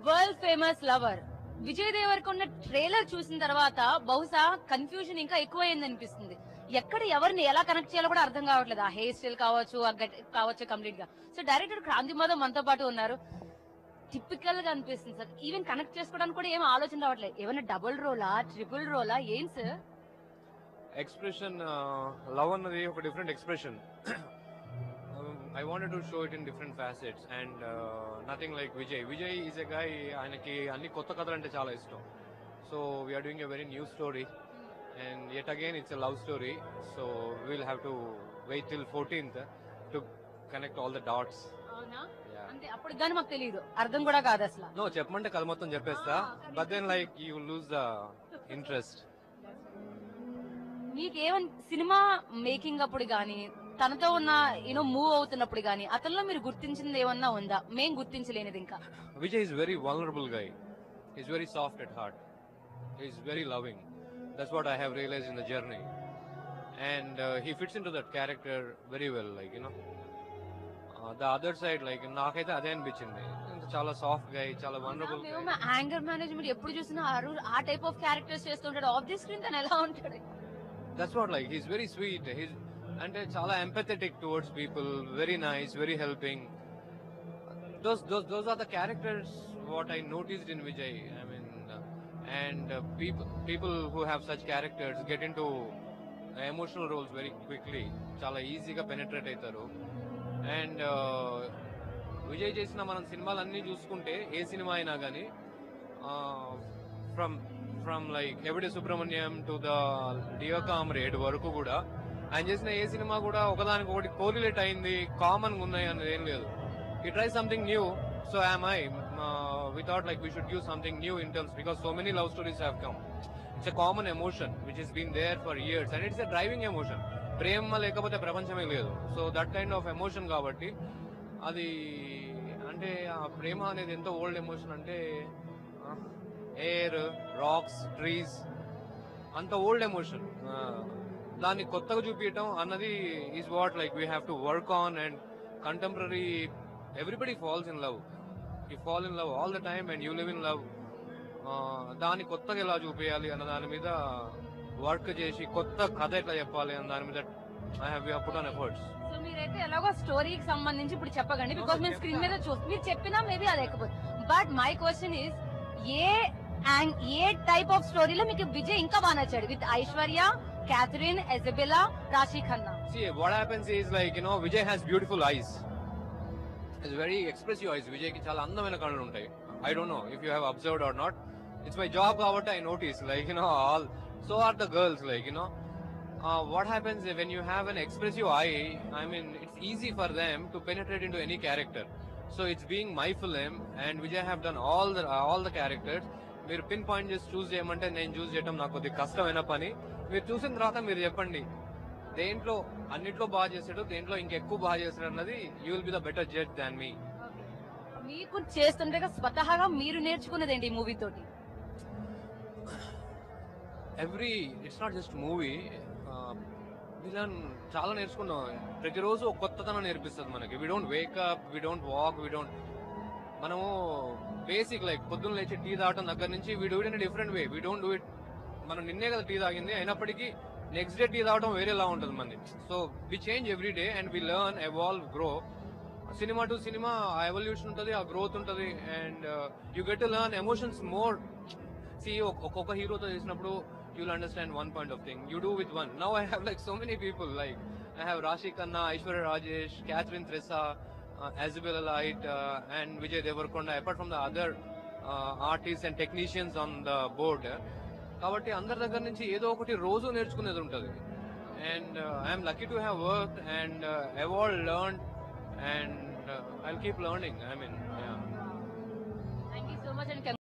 World famous lover Vijay Deverakonda trailer చూసిన తర్వాత బహుశా కన్ఫ్యూజన్ ఇంకా ఎక్కువైంది అనిపిస్తుంది ఎక్కడ ఎవరిని ఎలా కనెక్ట్ చేయాలో కూడా అర్థం కావట్లేదు ఆ హెయిర్ స్టైల్ కావచ్చు ఆ గట్ కావచ్చు కంప్లీట్ గా సో డైరెక్టర్ క్రాంతి మాధవ్ మనతో పాటు ఉన్నారు టిపికల్ గా అనిపిస్తుంది సార్ ఈవెన్ కనెక్ట్ చేసుకోవడానికి కూడా ఏం ఆలోచన రావట్లేదు ఏమైనా డబుల్ రోలా ట్రిపుల్ రోలా ఏం సార్ ఎక్స్ప్రెషన్ లవ్ అన్నది ఒక different expression I wanted to show it in different facets and nothing like Vijay Vijay is a guy ఆయనకి అన్ని కొత్త కథలు అంటే చాలా ఇష్టం so we're doing a very new story and at again it's a love story so we'll have to wait till fourteenth to connect all the dots అవునా అంటే అప్పుడు కానీ మాకు తెలియదు అర్థం కూడా కాదు అసలు నో చెప్పమంటే కథ మొత్తం చెప్పేస్తా but then like you lose the interest మీకేమన్ సినిమా మేకింగ్ అప్పుడు గానీ తనతో ఉన్న యూనో మూవ్ అవుతున్నప్పుడు గానీ అతనిలో మీరు గుర్తించింది ఏమన్నా ఉందా మేం గుర్తించలేనిది ఇంకా Vijay is very vulnerable guy. He's very soft at heart. He's very loving. That's what I have realized in the journey. And uh, he fits into that character very well, like, you know. Uh, the other side, like, నాకైతే అదే అనిపించింది చాలా soft గా చాలా vulnerable మేము మా anger management ఎప్పుడు చూసినా ఆ రో- ఆ టైప్ ఆఫ్ క్యారెక్టర్స్ చేస్తుంటాడు ఆఫ్ ది స్క్రీన్ తను ఎలా ఉంటాడు that's what like he's very sweet he's అంటే చాలా empathetic towards people very nice very helping those those those are the characters what I noticed in Vijay. I mean, uh, and uh, people people who have such characters get into emotional roles very quickly. చాలా ఈజీగా penetrate అవుతారు and Vijay చేసిన మనం సినిమాలన్నీ చూసుకుంటే ఏ cinema అయినా కానీ from from like Yevade Subramanyam to the Dear Comrade వరకు కూడా ఆయన చేసిన ఏ సినిమా కూడా ఒకదానికి ఒకటి కోరిలేట్ అయింది కామన్ ఉన్నాయి అనేది ఏం లేదు he tries something new so am i uh, we thought like we should use something new in terms because so many love stories have come it's a common emotion which has been there for years and it's a driving emotion ప్రేమ లేకపోతే ప్రపంచమే లేదు so that kind of emotion కాబట్టి అది అంటే ఆ ప్రేమ అనేది ఎంతో ఓల్డ్ ఎమోషన్ అంటే ఎయిర్ రాక్స్ ట్రీస్ అంత ఓల్డ్ ఎమోషన్ దాన్ని కొత్తగా చూపించడం అన్నది is what like we have to work on and contemporary everybody falls in love you fall in love all the time and you live in love దాన్ని కొత్తగా ఎలా చూపించాలి అన్న దాని మీద వర్క్ చేసి కొత్త కథ ఎట్లా చెప్పాలి అన్న దాని మీద I have put on efforts so మీరైతే ఎలాగో స్టోరీకి సంబంధించి ఇప్పుడు చెప్పకండి బికాస్ మేము స్క్రీన్ మీద చూస్తాం మీరు చెప్పినా మేబీ అది లేకపోతే but my question is a యాంగ్- ఏ టైప్ ఆఫ్ స్టోరీలో మీకు విజయ్ ఇంకా బాగా నచ్చాడు విత్ ఐశ్వర్య క్యాథరిన్ ఎజబెలా రాశి Khanna See, what happens is like, you know, Vijay has beautiful eyes. It's very expressive eyes. Vijay కి చాలా అందమైన కళ్ళు ఉంటాయి. I don't know if you have observed or not. It's my job కాబట్టి I notice like, you know, all, so are the girls like, you know. Uh, what happens when you have an expressive eye, I mean, it's easy for them to penetrate into any character. So it's being my film and Vijay have done all the, all the characters. మీరు pin point చేసి choose చేయమంటే నేను చూస్ చేయడం నాకు కొద్దిగా కష్టమైన పని మీరు చూసిన తర్వాత మీరు చెప్పండి దేంట్లో అన్నిట్లో బాగా చేసాడు దేంట్లో ఇంకెక్కువ బాగా చేస్తాడు అన్నది you will be the better judge than me మీకు చేస్తుండగా స్వతహాగా మీరు నేర్చుకున్నది ఏంటి ఈ మూవీ తోటి every it's not just movie villain చాలా నేర్చుకున్నాం ప్రతిరోజు ఒక కొత్తతనం నేర్పిస్తుంది మనకి we don't wake up we don't walk we don't మనము బేసిక్ లైక్ పొద్దున్న లేచి టీ తాగటం దగ్గర నుంచి we do it in different way we don't do it మనం నిన్నే కదా టీ తాగింది అయినప్పటికీ నెక్స్ట్ డే టీ తాగడం వేరేలా ఉంటుంది మనది so we change every day and we learn evolve grow cinema to cinema ఆ ఎవల్యూషన్ ఉంటుంది ఆ గ్రోత్ ఉంటుంది and you get to learn emotions more సి ఒక్కొక్క హీరోతో చేసినప్పుడు you will understand one point of thing you do with one now I have like so many people like I have Rashi Khanna Aishwarya Rajesh Catherine Tresa Azabella Light uh, and Vijay Devarkonda, apart from the other uh, artists and technicians on the board. కాబట్టి అందరి దగ్గర నుంచి ఏదో ఒకటి రోజు నేర్చుకునేది ఉంటుంది and I'm lucky to have work and evolve learn and I keep learning I mean thank you so much and